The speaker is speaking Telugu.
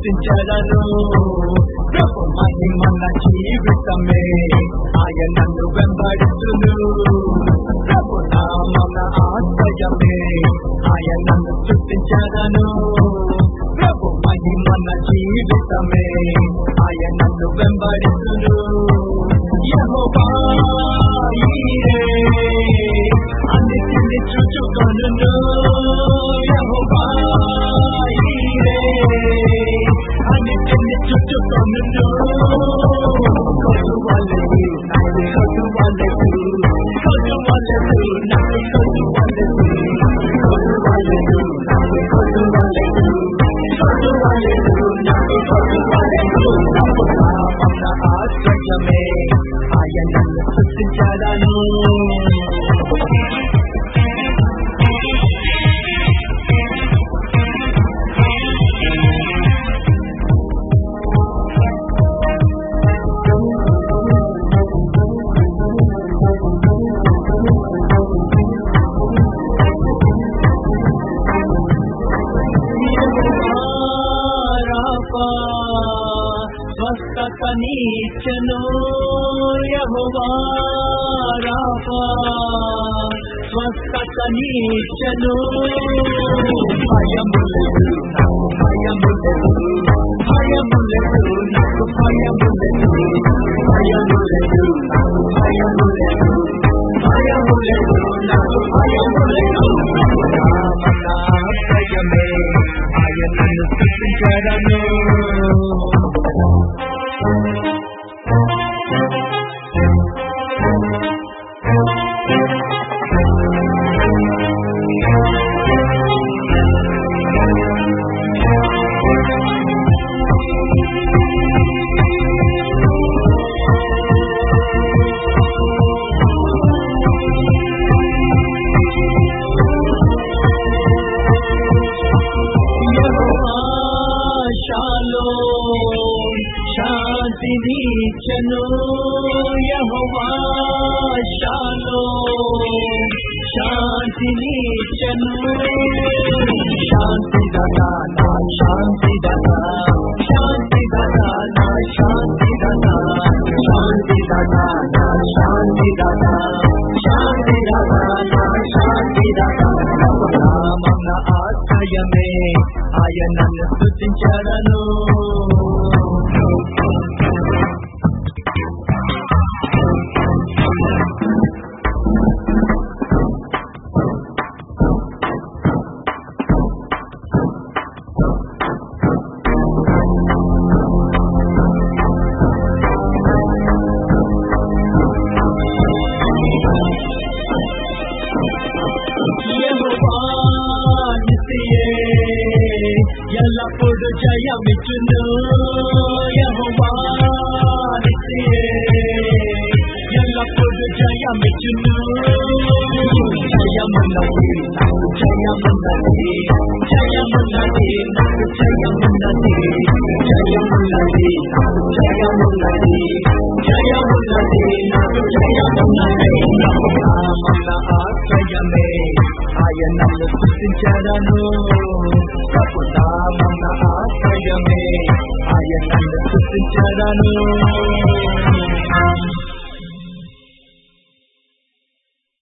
సృష్టించడను ప్రభు మహిమన్న జీవితమే ఆయనను వెంబడిస్తును ప్రభు నామన ఆశ్రయమే ఆయనను సృష్టించడను ప్రభు మహిమన్న జీవితమే ఆయనను వెంబడిస్తును యెహోవా ఈరే అన్నిటిని చూచుకొనును యెహోవా ఈరే అన్నిటిని చూచుకొనును కొలువలెను నాకు కొలువలెను కొలువలెను నాకు కొలువలెను కొలువలెను నాకు కొలువలెను కొలువలెను నాకు కొలువలెను నామన ఆశ్రయమే ఆయనను సృష్టించడను రాపా స్వస్థత నీచను యహోవా రాపా స్వస్థత నీచను భయము లేదు నాకు భయము లేదు భయము లేదు నాకు భయము లేదు భయము లేదు నాకు భయము లేదు భయము లేదు నాకు భయము లేదు నామన ఆశ్రయమే ఆయనను సృష్టించడను శాలో శాంతినిచ్చను యహోవా శాలో శాంతినిచ్చను శాంతి దదా నా శాంతి దదా శాంతి దదా నా శాంతి దదా శాంతి దదా నా శాంతి దదా శాంతి దదా నా శాంతి దదా నామన ఆశ్రయమే ఆయనను స్థుతించడను ఎల్లప్పుడు జయమిచ్చును యహోవా ఎల్లప్పుడు జయమిచ్చును జయమున్నది నాకు జయమున్నది జయమున్నది నాకు జయమున్నది జయమున్నది నాకు జయమున్నది జయమున్నది నాకు జయమున్నది నామన్న ఆశ్రయమే ఆయనను సృష్టించడను ప్రభు నామన్న ఆశ్రయమే ఆయనను సృష్టించడను